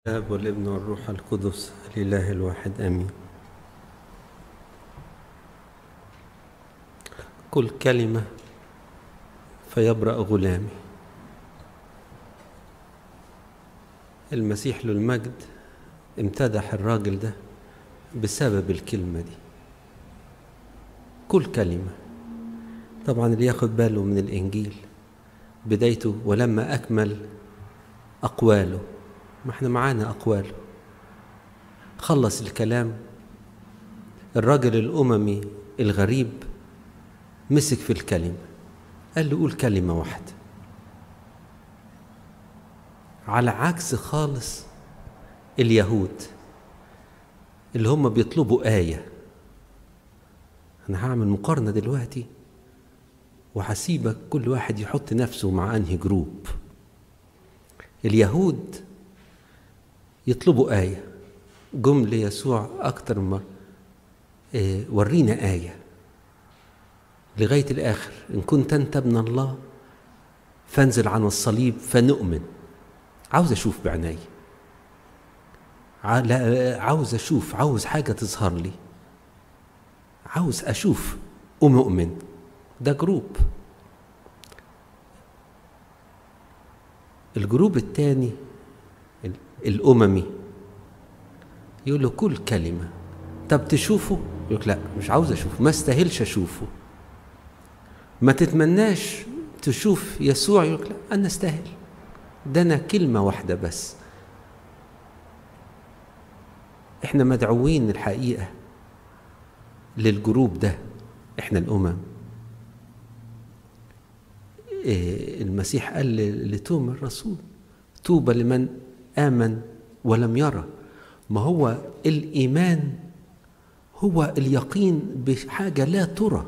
الاب والابن والروح القدس الاله الواحد امين كل كلمه فيبرا غلامي المسيح له المجد امتدح الراجل ده بسبب الكلمه دي كل كلمه طبعا اللي ياخد باله من الانجيل بدايته ولما اكمل اقواله ما احنا معانا أقواله خلص الكلام الراجل الأممي الغريب مسك في الكلمة قال له قول كلمة واحدة على عكس خالص اليهود اللي هم بيطلبوا آية أنا هعمل مقارنة دلوقتي وهسيبك كل واحد يحط نفسه مع أنهي جروب اليهود يطلبوا آية جم ليسوع أكتر ما إيه ورينا آية لغاية الآخر إن كنت أنت ابن الله فانزل عن الصليب فنؤمن عاوز أشوف بعيني عاوز أشوف عاوز حاجة تظهر لي عاوز أشوف ومؤمن ده جروب الجروب الثاني الأممي يقول له كل كلمة طب تشوفه يقول لك لا مش عاوز أشوفه ما استاهلش أشوفه ما تتمناش تشوف يسوع يقول لك لا أنا استاهل ده أنا كلمة واحدة بس إحنا مدعوين الحقيقة للجروب ده إحنا الأمم إيه المسيح قال لتوما الرسول طوبى لمن آمن ولم يرى ما هو الإيمان هو اليقين بحاجة لا ترى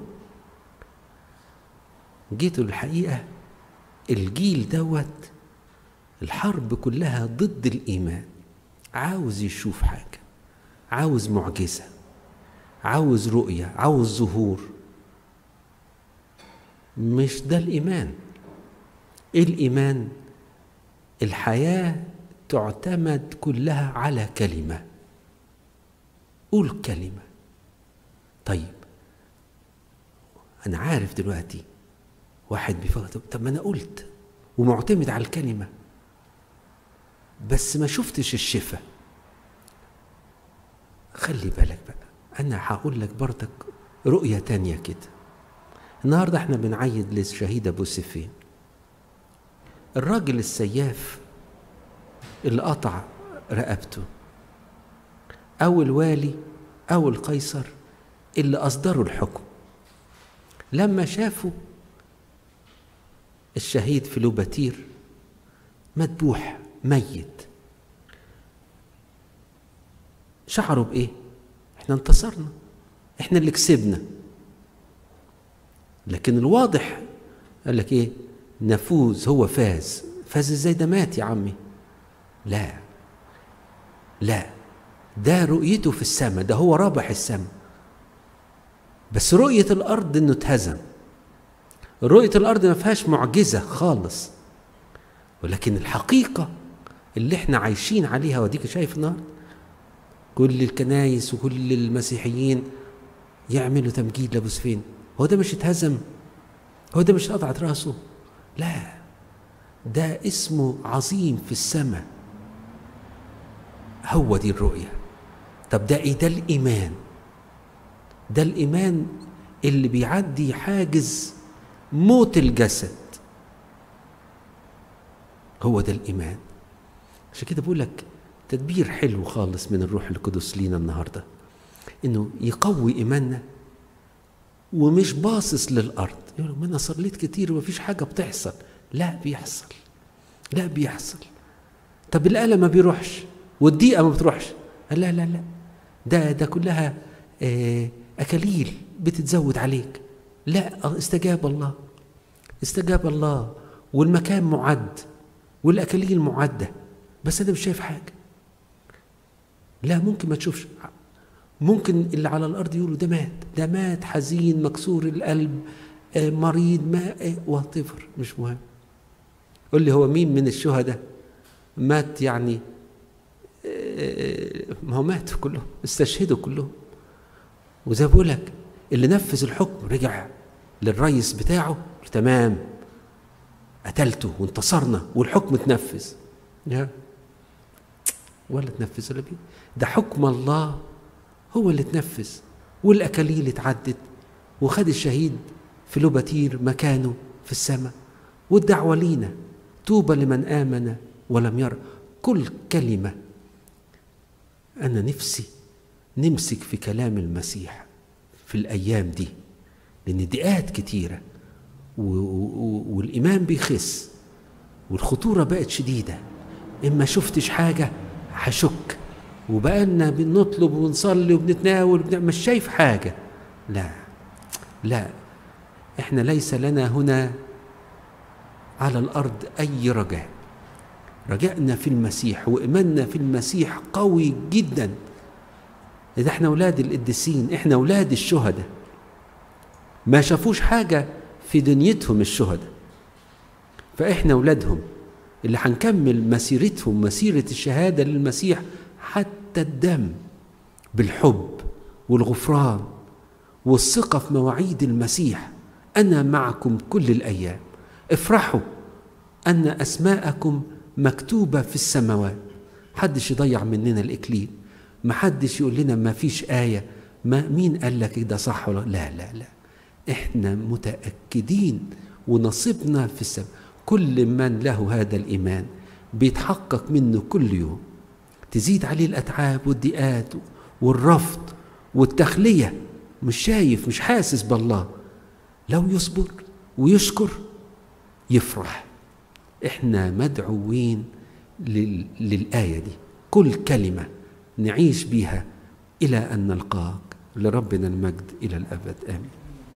جيتوا الحقيقة الجيل دوت الحرب كلها ضد الإيمان عاوز يشوف حاجة عاوز معجزة عاوز رؤية عاوز ظهور مش ده الإيمان إيه الإيمان الحياة تعتمد كلها على كلمة قول كلمة طيب أنا عارف دلوقتي واحد بيفكر طب ما أنا قلت ومعتمد على الكلمة بس ما شفتش الشفاء خلي بالك بقى أنا هقول لك برضك رؤية تانية كده النهاردة احنا بنعيد للشهيد أبو سفين الراجل السياف اللي قطع رقبته أو الوالي أو القيصر اللي أصدروا الحكم لما شافوا الشهيد فلوباتير مذبوح ميت شعروا بإيه؟ احنا انتصرنا احنا اللي كسبنا لكن الواضح قال لك ايه نفوز هو فاز فاز ازاي ده مات يا عمي لا لا ده رؤيته في السماء ده هو رابح السماء بس رؤية الأرض إنه اتهزم رؤية الأرض ما فيهاش معجزة خالص ولكن الحقيقة اللي احنا عايشين عليها وديك شايف النهارده كل الكنايس وكل المسيحيين يعملوا تمجيد لابو سفين هو ده مش اتهزم هو ده مش قطعت راسه لا ده اسمه عظيم في السماء هو دي الرؤية طب ده ايه ده الإيمان ده الإيمان اللي بيعدي حاجز موت الجسد هو ده الإيمان عشان كده بقول لك تدبير حلو خالص من الروح القدس لينا النهارده انه يقوي ايماننا ومش باصص للارض يقول ما انا صليت كتير ومفيش حاجه بتحصل لا بيحصل لا بيحصل طب الآلة ما بيروحش والضيقة ما بتروحش لا لا لا ده ده كلها أكاليل بتتزود عليك لا استجاب الله استجاب الله والمكان معد والأكاليل معدة بس أنا مش شايف حاجة لا ممكن ما تشوفش ممكن اللي على الأرض يقولوا ده مات ده مات حزين مكسور القلب مريض ما واتيفر مش مهم قول لي هو مين من الشهداء مات يعني ما هو ماتوا كلهم استشهدوا كلهم وزي ما بقول لك اللي نفذ الحكم رجع للرئيس بتاعه تمام قتلته وانتصرنا والحكم اتنفذ يا ولا اتنفذ ولا بيه ده حكم الله هو اللي اتنفذ والاكاليل اتعدت وخد الشهيد في لوباتير مكانه في السماء والدعوه لينا طوبى لمن امن ولم يرى كل كلمه انا نفسي نمسك في كلام المسيح في الايام دي لان دقات كتيره والايمان بيخس والخطوره بقت شديده اما شفتش حاجه هشك وبقالنا بنطلب ونصلي وبنتناول مش شايف حاجه لا لا احنا ليس لنا هنا على الارض اي رجاء رجعنا في المسيح وايماننا في المسيح قوي جدا اذا احنا اولاد القديسين احنا اولاد الشهداء ما شافوش حاجه في دنيتهم الشهداء فاحنا اولادهم اللي هنكمل مسيرتهم مسيره الشهاده للمسيح حتى الدم بالحب والغفران والثقه في مواعيد المسيح انا معكم كل الايام افرحوا ان اسماءكم مكتوبه في السماوات محدش يضيع مننا الاكليل محدش يقول لنا ما فيش ايه ما مين قال لك ده صح ولا لا لا لا احنا متاكدين ونصيبنا في السماء كل من له هذا الايمان بيتحقق منه كل يوم تزيد عليه الاتعاب والضيقات والرفض والتخليه مش شايف مش حاسس بالله لو يصبر ويشكر يفرح احنا مدعوين لل... للايه دي كل كلمه نعيش بيها الى ان نلقاك لربنا المجد الى الابد امين